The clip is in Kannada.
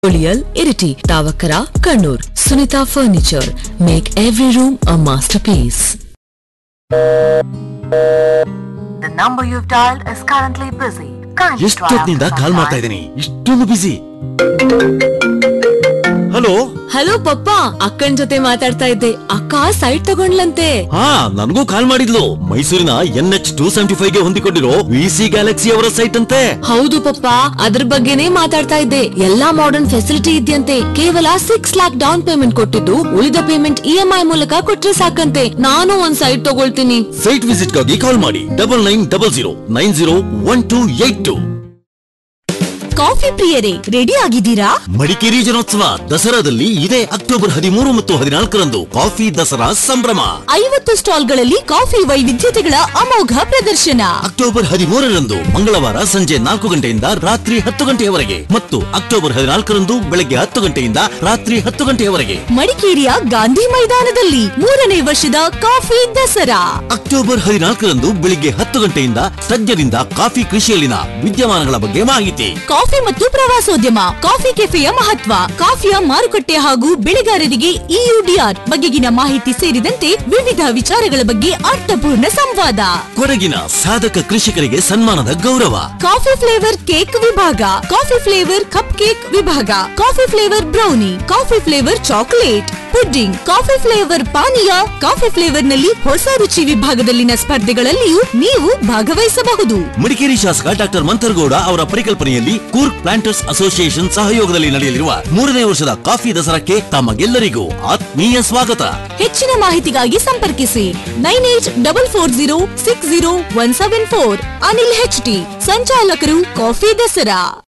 Oliyal, Iriti, Tavakara, Kannur. Sunita Furniture. Make every room a masterpiece. The number you've dialed is currently busy. Kindly try ಎಷ್ಟೊತ್ತಿನಿಂದ after call some ಮಾಡ್ತಾ time. ಇದ್ದೀನಿ ಇಷ್ಟೊಂದು ಬಿಸಿ ಹಲೋ ಹಲೋ ಪಪ್ಪ ಅಕ್ಕನ್ ಜೊತೆ ಮಾತಾಡ್ತಾ ಇದ್ದೆ ಅಕ್ಕ ಸೈಟ್ ತಗೊಂಡ್ಲಂತೆ ಹಾ ನನಗೂ ಕಾಲ್ ಮಾಡಿದ್ಲು ಮೈಸೂರಿನ N H two seventy five ಗೆ ಹೊಂದಿಕೊಂಡಿರೋ ವಿ ಸಿ ಗ್ಯಾಲಕ್ಸಿ ಅವರ ಸೈಟ್ ಅಂತೆ ಹೌದು ಪಪ್ಪ ಅದ್ರ ಬಗ್ಗೆನೇ ಮಾತಾಡ್ತಾ ಇದ್ದೆ ಎಲ್ಲಾ ಮಾಡರ್ನ್ ಫೆಸಿಲಿಟಿ ಇದೆಯಂತೆ ಕೇವಲ ಸಿಕ್ಸ್ ಲ್ಯಾಕ್ ಡೌನ್ ಪೇಮೆಂಟ್ ಕೊಟ್ಟಿದ್ದು ಉಳಿದ ಪೇಮೆಂಟ್ ಇ ಎಂ ಐ ಮೂಲಕ ಕೊಟ್ರೆ ಸಾಕಂತೆ ನಾನು ಒಂದ್ ಸೈಟ್ ತಗೊಳ್ತೀನಿ ಸೈಟ್ ವಿಸಿಟ್ ಗಾಗಿ ಕಾಲ್ ಮಾಡಿ double nine double zero nine zero one two eight two coffee ಪ್ರಿಯರೇ ರೆಡಿ ಆಗಿದ್ದೀರಾ ಮಡಿಕೇರಿ ಜನೋತ್ಸವ ದಸರಾದಲ್ಲಿ ಇದೇ ಅಕ್ಟೋಬರ್ ಹದಿಮೂರು ಮತ್ತು ಹದಿನಾಲ್ಕರಂದು ಕಾಫಿ ದಸರಾ ಸಂಭ್ರಮ ಐವತ್ತು ಸ್ಟಾಲ್ಗಳಲ್ಲಿ ಕಾಫಿ ವೈವಿಧ್ಯತೆಗಳ ಅಮೋಘ ಪ್ರದರ್ಶನ ಅಕ್ಟೋಬರ್ ಹದಿಮೂರರಂದು ಮಂಗಳವಾರ ಸಂಜೆ ನಾಲ್ಕು ಗಂಟೆಯಿಂದ ರಾತ್ರಿ ಹತ್ತು ಗಂಟೆಯವರೆಗೆ ಮತ್ತು ಅಕ್ಟೋಬರ್ ಹದಿನಾಲ್ಕರಂದು ಬೆಳಗ್ಗೆ ಹತ್ತು ಗಂಟೆಯಿಂದ ರಾತ್ರಿ ಹತ್ತು ಗಂಟೆಯವರೆಗೆ ಮಡಿಕೇರಿಯ ಗಾಂಧಿ ಮೈದಾನದಲ್ಲಿ ಮೂರನೇ ವರ್ಷದ ಕಾಫಿ ದಸರಾ ಅಕ್ಟೋಬರ್ ಹದಿನಾಲ್ಕರಂದು ಬೆಳಿಗ್ಗೆ ಹತ್ತು ಗಂಟೆಯಿಂದ ತಜ್ಞರಿಂದ ಕಾಫಿ ಕೃಷಿಯಲ್ಲಿನ ವಿದ್ಯಮಾನಗಳ ಬಗ್ಗೆ ಮಾಹಿತಿ ಕಾಫಿ ಮತ್ತು ಪ್ರವಾಸೋದ್ಯಮ ಕಾಫಿ ಕೆಫೆಯ ಮಹತ್ವ ಕಾಫಿಯ ಮಾರುಕಟ್ಟೆ ಹಾಗೂ ಬೆಳೆಗಾರರಿಗೆ ಇಯುಡಿಆರ್ ಬಗೆಗಿನ ಮಾಹಿತಿ ಸೇರಿದಂತೆ ವಿವಿಧ ವಿಚಾರಗಳ ಬಗ್ಗೆ ಅರ್ಥಪೂರ್ಣ ಸಂವಾದ ಕೊಡಗಿನ ಸಾಧಕ ಕೃಷಿಕರಿಗೆ ಸನ್ಮಾನದ ಗೌರವ ಕಾಫಿ ಫ್ಲೇವರ್ ಕೇಕ್ ವಿಭಾಗ ಕಾಫಿ ಫ್ಲೇವರ್ ಕಪ್ ಕೇಕ್ ವಿಭಾಗ coffee flavour brownie coffee flavour chocolate pudding coffee flavour ಪಾನೀಯ ಕಾಫಿ ಫ್ಲೇವರ್ ನಲ್ಲಿ ಹೊಸ ರುಚಿ ವಿಭಾಗದಲ್ಲಿನ ಸ್ಪರ್ಧೆಗಳಲ್ಲಿಯೂ ನೀವು ಭಾಗವಹಿಸಬಹುದು ಮಡಿಕೇರಿ ಶಾಸಕ ಡಾಕ್ಟರ್ ಮಂಥರ್ಗೌಡ ಅವರ ಪರಿಕಲ್ಪನೆಯಲ್ಲಿ ಕೂರ್ಗ್ ಪ್ಲಾಂಟರ್ಸ್ ಅಸೋಸಿಯೇಷನ್ ಸಹಯೋಗದಲ್ಲಿ ನಡೆಯಲಿರುವ ಮೂರನೇ ವರ್ಷದ ಕಾಫಿ ದಸರಾಕ್ಕೆ ತಮಗೆಲ್ಲರಿಗೂ ಆತ್ಮೀಯ ಸ್ವಾಗತ ಹೆಚ್ಚಿನ ಮಾಹಿತಿಗಾಗಿ ಸಂಪರ್ಕಿಸಿ nine eight double four zero six zero one seven four Anil H T ಸಂಚಾಲಕರು ಕಾಫಿ ದಸರಾ